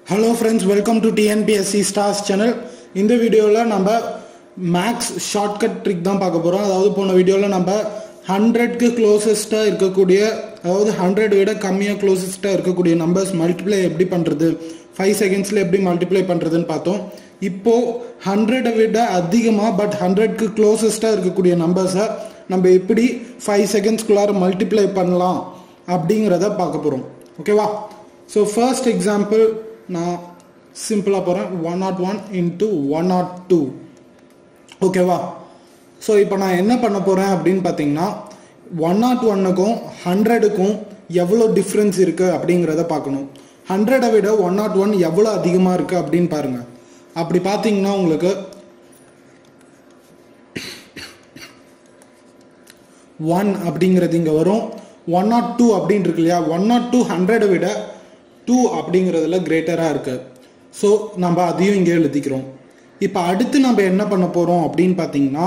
hello friends welcome to TNPSC stars channel இந்த வீடியோவில் நம்ம மேக்ஸ் ஷார்ட்கட் ட்ரிக் தான் பார்க்க போகிறோம் அதாவது போன வீடியோவில் நம்ம ஹண்ட்ரட்க்கு க்ளோசஸ்ட்டாக இருக்கக்கூடிய அதாவது ஹண்ட்ரட் விட கம்மியாக க்ளோசஸ்ட்டாக இருக்கக்கூடிய நம்பர்ஸ் மல்டிப்ளை எப்படி பண்ணுறது ஃபைவ் செகண்ட்ஸில் எப்படி மல்டிப்ளை பண்ணுறதுன்னு பார்த்தோம் இப்போது ஹண்ட்ரடை விட அதிகமாக பட் ஹண்ட்ரட்க்கு க்ளோசஸ்ட்டாக இருக்கக்கூடிய நம்பர்ஸை நம்ம எப்படி ஃபைவ் செகண்ட்ஸ்குள்ளார மல்டிப்ளை பண்ணலாம் அப்படிங்கிறத பார்க்க போகிறோம் ஓகேவா ஸோ ஃபர்ஸ்ட் எக்ஸாம்பிள் நான் சிம்பிளாக போகிறேன் one nought one into one nought two ஓகேவா ஸோ இப்போ நான் என்ன பண்ண போகிறேன் அப்படின்னு பார்த்தீங்கன்னா ஒன் நாட் ஒன்னுக்கும் ஹண்ட்ரடுக்கும் எவ்வளோ டிஃப்ரென்ஸ் இருக்குது அப்படிங்கிறத பார்க்கணும் ஹண்ட்ரடை விட ஒன் நாட் ஒன் எவ்வளோ அதிகமாக இருக்குது அப்படின்னு பாருங்கள் அப்படி பார்த்தீங்கன்னா உங்களுக்கு ஒன் அப்படிங்கிறது இங்கே வரும் ஒன் நாட் டூ அப்படின்னு இருக்கு இல்லையா ஒன் நாட் டூ ஹண்ட்ரடை விட டூ அப்படிங்கிறதுல கிரேட்டராக இருக்குது ஸோ நம்ம அதையும் இங்கே எழுதிக்கிறோம் இப்போ அடுத்து நம்ம என்ன பண்ண போகிறோம் அப்படின்னு பார்த்தீங்கன்னா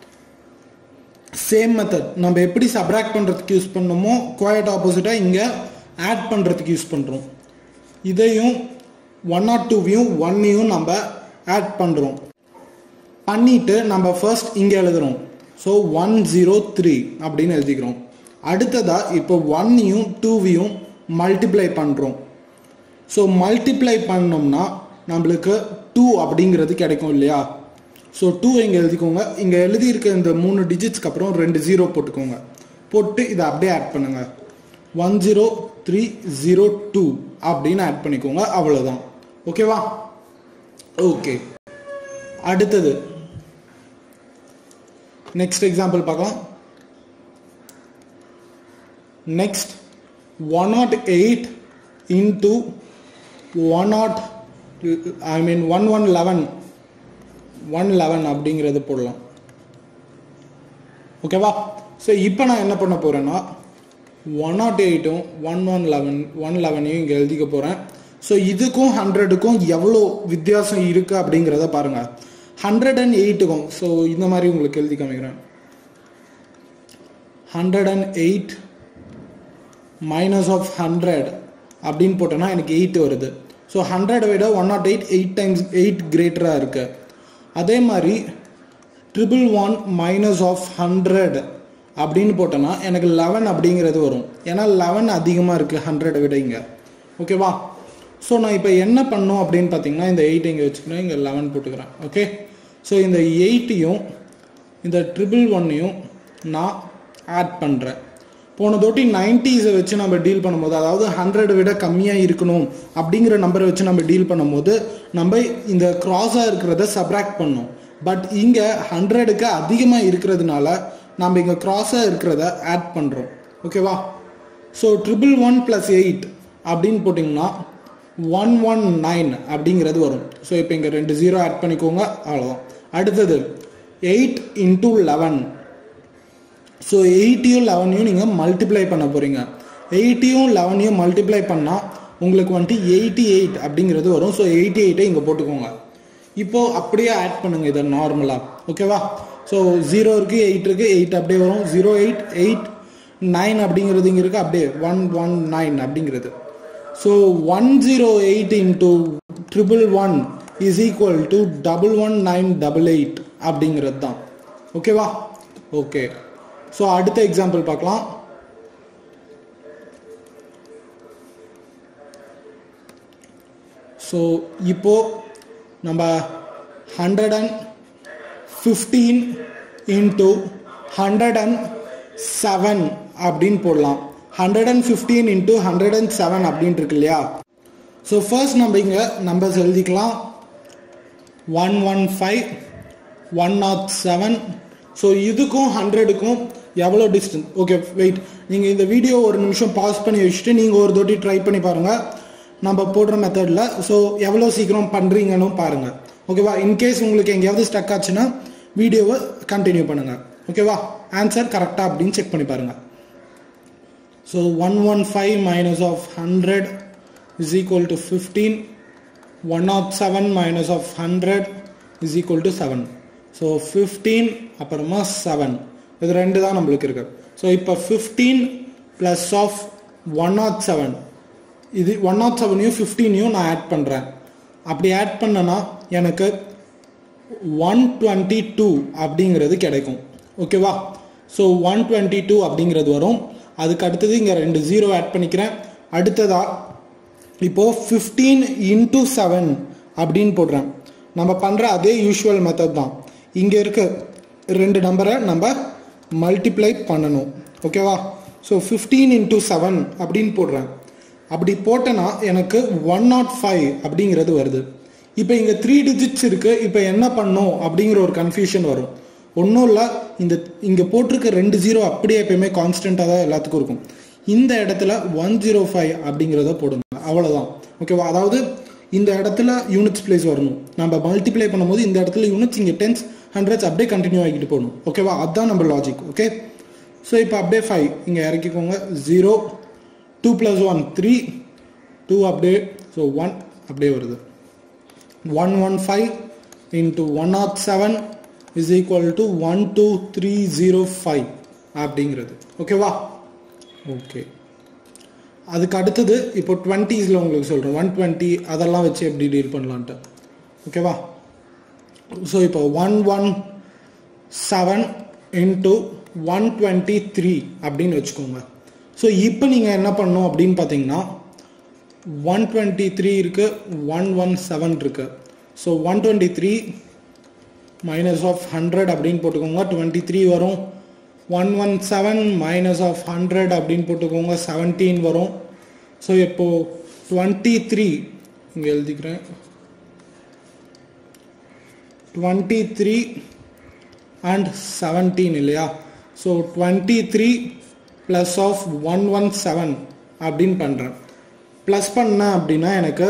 சேம் மெத்தட் நம்ம எப்படி சப்ராக்ட் பண்ணுறதுக்கு யூஸ் பண்ணணுமோ குவாய்ட் ஆப்போசிட்டாக இங்கே ஆட் பண்ணுறதுக்கு யூஸ் பண்ணுறோம் இதையும் ஒன் நாட் டூவையும் ஒன்னையும் நம்ம ஆட் பண்ணுறோம் பண்ணிட்டு நம்ம ஃபர்ஸ்ட் இங்கே எழுதுறோம் ஸோ ஒன் ஜீரோ த்ரீ அப்படின்னு எழுதிக்கிறோம் அடுத்ததாக இப்போ ஒன்னையும் டூவையும் மல்டிப்ளை பண்ணுறோம் ஸோ மல்டிப்ளை பண்ணோம்னா நம்மளுக்கு டூ அப்படிங்கிறது கிடைக்கும் இல்லையா ஸோ டூ இங்கே எழுதிக்கோங்க இங்கே எழுதியிருக்க இந்த மூணு டிஜிட்ஸ்க்கு அப்புறம் ரெண்டு ஜீரோ போட்டுக்கோங்க போட்டு இதை அப்படியே ஆட் பண்ணுங்க one zero three zero two அப்படின்னு ஆட் பண்ணிக்கோங்க அவ்வளோதான் ஓகேவா ஓகே அடுத்தது நெக்ஸ்ட் எக்ஸாம்பிள் பார்க்கலாம் next one nought eight into one nought I mean one one eleven one eleven அப்படிங்கிறது போடலாம் ஓகேவா ஸோ இப்போ நான் என்ன பண்ண போகிறேன்னா ஒன் நாட் எயிட்டும் ஒன் ஒன் லெவன் ஒன் லெவனையும் இங்கே எழுதிக்க போகிறேன் ஸோ இதுக்கும் ஹண்ட்ரடுக்கும் எவ்வளோ வித்தியாசம் இருக்குது அப்படிங்கிறத பாருங்கள் ஹண்ட்ரட் அண்ட் எயிட்டுக்கும் ஸோ இந்த மாதிரி உங்களுக்கு எழுதி காமிக்கிறேன் hundred and eight minus of hundred அப்படின்னு போட்டோன்னா எனக்கு எயிட் வருது ஸோ ஹண்ட்ரடை விட one nought eight eight times eight கிரேட்டராக இருக்குது அதே மாதிரி triple one minus of hundred அப்படின்னு போட்டோன்னா எனக்கு லெவன் அப்படிங்கிறது வரும் ஏன்னா லெவன் அதிகமாக இருக்குது ஹண்ட்ரடை விட இங்கே ஓகேவா ஸோ நான் இப்போ என்ன பண்ணோம் அப்படின்னு பார்த்தீங்கன்னா இந்த எயிட் இங்கே வச்சுக்கிறேன் இங்கே லெவன் போட்டுக்கிறேன் ஓகே ஸோ இந்த எயிட்டையும் இந்த ட்ரிபிள் ஒன்னையும் நான் ஆட் பண்ணுறேன் போன தோட்டி நைன்டிஸை வச்சு நம்ம டீல் பண்ணும்போது அதாவது ஹண்ட்ரட் விட கம்மியாக இருக்கணும் அப்படிங்கிற நம்பரை வச்சு நம்ம டீல் பண்ணும்போது நம்ம இந்த க்ராஸாக இருக்கிறத சப்ராக்ட் பண்ணோம் பட் இங்கே ஹண்ட்ரடுக்கு அதிகமாக இருக்கிறதுனால நம்ம இங்கே க்ராஸாக இருக்கிறத ஆட் பண்ணுறோம் ஓகேவா so triple one plus eight அப்படின்னு போட்டிங்கன்னா ஒன் ஒன் நைன் அப்படிங்கிறது வரும் ஸோ இப்போ இங்கே ரெண்டு ஜீரோ ஆட் பண்ணிக்கோங்க அவ்வளோதான் அடுத்தது எயிட் இன்டூ லெவன் ஸோ எயிட்டியும் லெவனையும் நீங்கள் மல்டிப்ளை பண்ண போகிறீங்க எயிட்டியும் லெவனையும் மல்டிப்ளை பண்ணால் உங்களுக்கு வந்துட்டு எயிட்டி எயிட் அப்படிங்கிறது வரும் ஸோ எயிட்டி எயிட்டை இங்கே போட்டுக்கோங்க இப்போது அப்படியே ஆட் பண்ணுங்கள் இதை நார்மலாக ஓகேவா ஸோ ஜீரோ இருக்குது எயிட் இருக்குது எயிட் அப்படியே வரும் ஜீரோ எயிட் எயிட் நைன் அப்படிங்கிறது இங்கே இருக்குது அப்படியே ஒன் ஒன் நைன் அப்படிங்கிறது so one zero eight into triple one is equal to double one nine double eight அப்படிங்கிறது தான் ஓகேவா ஓகே ஸோ அடுத்த எக்ஸாம்பிள் பார்க்கலாம் ஸோ இப்போ நம்ம hundred and fifteen into hundred and seven அப்படின்னு போடலாம் hundred and fifteen into hundred and seven அப்படின்ட்டு இருக்கு இல்லையா ஸோ ஃபர்ஸ்ட் நம்ம இங்கே நம்பர்ஸ் எழுதிக்கலாம் one one five one nought seven so இதுக்கும் ஹண்ட்ரடுக்கும் எவ்வளோ டிஸ்டன்ஸ் ஓகே வெயிட் நீங்கள் இந்த வீடியோ ஒரு நிமிஷம் பாஸ் பண்ணி வச்சுட்டு நீங்கள் ஒரு தொட்டி ட்ரை பண்ணி பாருங்கள் நம்ம போடுற மெத்தடில் ஸோ எவ்வளோ சீக்கிரம் பண்ணுறீங்கன்னு பாருங்கள் ஓகேவா இன்கேஸ் உங்களுக்கு எங்கேயாவது ஸ்டக் ஆச்சுன்னா வீடியோவை கண்டினியூ பண்ணுங்கள் ஓகேவா ஆன்சர் கரெக்டாக அப்படின்னு செக் பண்ணி பாருங்கள் so one one five minus of hundred is equal to fifteen one of seven minus of hundred is equal to seven so fifteen அப்புறமா செவன் இது ரெண்டு தான் நம்மளுக்கு இருக்கு ஸோ இப்போ fifteen plus of one nought seven இது one nought செவனையும் ஃபிஃப்டீனையும் நான் ஆட் பண்ணுறேன் அப்படி ஆட் பண்ணனா எனக்கு ஒன் டுவெண்ட்டி டூ அப்படிங்கிறது கிடைக்கும் ஓகேவா ஸோ ஒன் டுவெண்ட்டி டூ அப்படிங்கிறது வரும் அதுக்கு அடுத்தது இங்கே ரெண்டு ஜீரோ ஆட் பண்ணிக்கிறேன் அடுத்ததா இப்போது ஃபிஃப்டீன் இன்ட்டு செவன் அப்படின்னு போடுறேன் நம்ம பண்ணுற அதே யூஷுவல் மெத்தட் தான் இங்கே இருக்க ரெண்டு நம்பரை நம்ம மல்டிப்ளை பண்ணணும் ஓகேவா ஸோ ஃபிஃப்டீன் இன்ட்டு செவன் அப்படின்னு போடுறேன் அப்படி போட்டேன்னா எனக்கு ஒன் நாட் ஃபைவ் அப்படிங்கிறது வருது இப்போ இங்கே த்ரீ டிஜிட்ஸ் இருக்குது இப்போ என்ன பண்ணும் அப்படிங்கிற ஒரு கன்ஃபியூஷன் வரும் ஒன்றும் இல்லை இந்த இங்கே போட்டிருக்க ரெண்டு ஜீரோ அப்படியே எப்பயுமே கான்ஸ்டண்ட்டாக தான் எல்லாத்துக்கும் இருக்கும் இந்த இடத்துல ஒன் ஜீரோ ஃபைவ் அப்படிங்கிறத போடுங்க அவ்வளோதான் ஓகேவா அதாவது இந்த இடத்துல யூனிட்ஸ் பிளேஸ் வரணும் நம்ம மல்டிப்ளை பண்ணும்போது இந்த இடத்துல யூனிட்ஸ் இங்கே டென்ஸ் ஹண்ட்ரட்ஸ் அப்படியே கண்டினியூ ஆகிட்டு போகணும் ஓகேவா அதுதான் நம்ம லாஜிக் ஓகே ஸோ இப்போ அப்படியே ஃபைவ் இங்கே இறக்கிக்கோங்க zero two plus one three two அப்படியே ஸோ ஒன் அப்படியே வருது one one five into one nought seven is equal to one two three zero five அப்படிங்கிறது ஓகேவா ஓகே அதுக்கு அடுத்தது இப்போ டுவெண்ட்டீஸில் உங்களுக்கு சொல்கிறேன் ஒன் டுவெண்ட்டி அதெல்லாம் வச்சு எப்படி டீல் பண்ணலான்ட்டு ஓகேவா ஸோ இப்போ one one seven into one twenty three அப்படின்னு வச்சுக்கோங்க ஸோ இப்போ நீங்கள் என்ன பண்ணணும் அப்படின்னு பார்த்தீங்கன்னா ஒன் டுவெண்ட்டி த்ரீ இருக்குது ஒன் ஒன் செவன் இருக்குது so one twenty three minus of hundred அப்படின்னு போட்டுக்கோங்க டுவெண்ட்டி த்ரீ வரும் one one seven minus of hundred அப்படின்னு போட்டுக்கோங்க செவன்டீன் வரும் ஸோ இப்போது டுவெண்ட்டி த்ரீ இங்கே எழுதிக்கிறேன் டுவெண்ட்டி த்ரீ அண்ட் செவன்டீன் இல்லையா so twenty three plus of one one seven அப்படின்னு பண்ணுறேன் ப்ளஸ் பண்ணேன் அப்படின்னா எனக்கு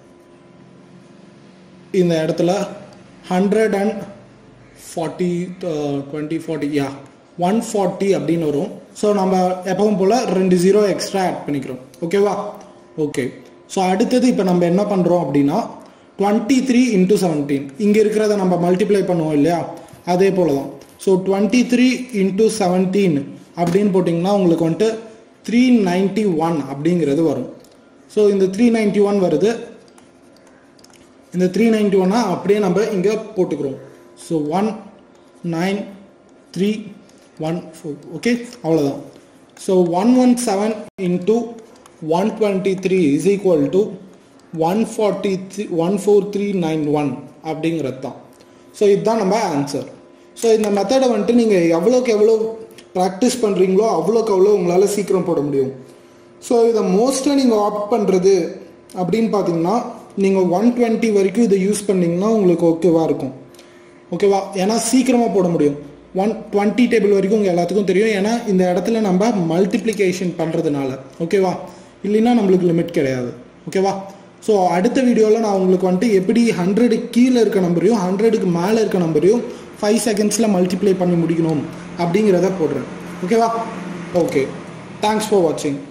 இந்த இடத்துல hundred and forty twenty forty yeah one forty அப்படின்னு வரும் ஸோ நம்ம எப்பவும் போல் ரெண்டு ஜீரோ எக்ஸ்ட்ரா ஆட் பண்ணிக்கிறோம் ஓகேவா ஓகே ஸோ அடுத்தது இப்போ நம்ம என்ன பண்ணுறோம் அப்படின்னா டுவெண்ட்டி த்ரீ இன்ட்டு செவன்டீன் இங்கே இருக்கிறத நம்ம மல்டிப்ளை பண்ணுவோம் இல்லையா அதே போல தான் so twenty three into seventeen அப்படின்னு போட்டிங்கன்னா உங்களுக்கு வந்துட்டு த்ரீ நைன்ட்டி ஒன் அப்படிங்கிறது வரும் ஸோ இந்த த்ரீ நைன்ட்டி ஒன் வருது இந்த த்ரீ நைன்ட்டி ஒன்னா அப்படியே நம்ம இங்கே போட்டுக்கிறோம் so one nine three one four okay அவ்வளோதான் so one one seven into one twenty three is equal to one forty three one four three nine one அப்படிங்கிறது தான் ஸோ இதுதான் நம்ம ஆன்சர் ஸோ இந்த மெத்தடை வந்துட்டு நீங்கள் எவ்வளோக்கு எவ்வளோ ப்ராக்டிஸ் பண்ணுறீங்களோ அவ்வளோக்கு அவ்வளோ உங்களால் சீக்கிரம் போட முடியும் ஸோ இதை மோஸ்ட்டாக நீங்கள் ஆப்ட் பண்ணுறது அப்படின்னு பார்த்தீங்கன்னா நீங்கள் ஒன் டுவெண்ட்டி வரைக்கும் இதை யூஸ் பண்ணிங்கன்னா உங்களுக்கு ஓகேவாக இருக்கும் ஓகேவா ஏன்னா சீக்கிரமாக போட முடியும் ஒன் டுவெண்ட்டி டேபிள் வரைக்கும் உங்கள் எல்லாத்துக்கும் தெரியும் ஏன்னா இந்த இடத்துல நம்ம மல்டிப்ளிகேஷன் பண்ணுறதுனால ஓகேவா இல்லைன்னா நம்மளுக்கு லிமிட் கிடையாது ஓகேவா ஸோ அடுத்த வீடியோவில் நான் உங்களுக்கு வந்துட்டு எப்படி ஹண்ட்ரடு கீழே இருக்க நம்பரையும் ஹண்ட்ரடுக்கு மேலே இருக்க நம்பரையும் ஃபைவ் செகண்ட்ஸில் மல்டிப்ளை பண்ணி முடிக்கணும் அப்படிங்கிறத போடுறேன் ஓகேவா ஓகே தேங்க்ஸ் ஃபார் வாட்சிங்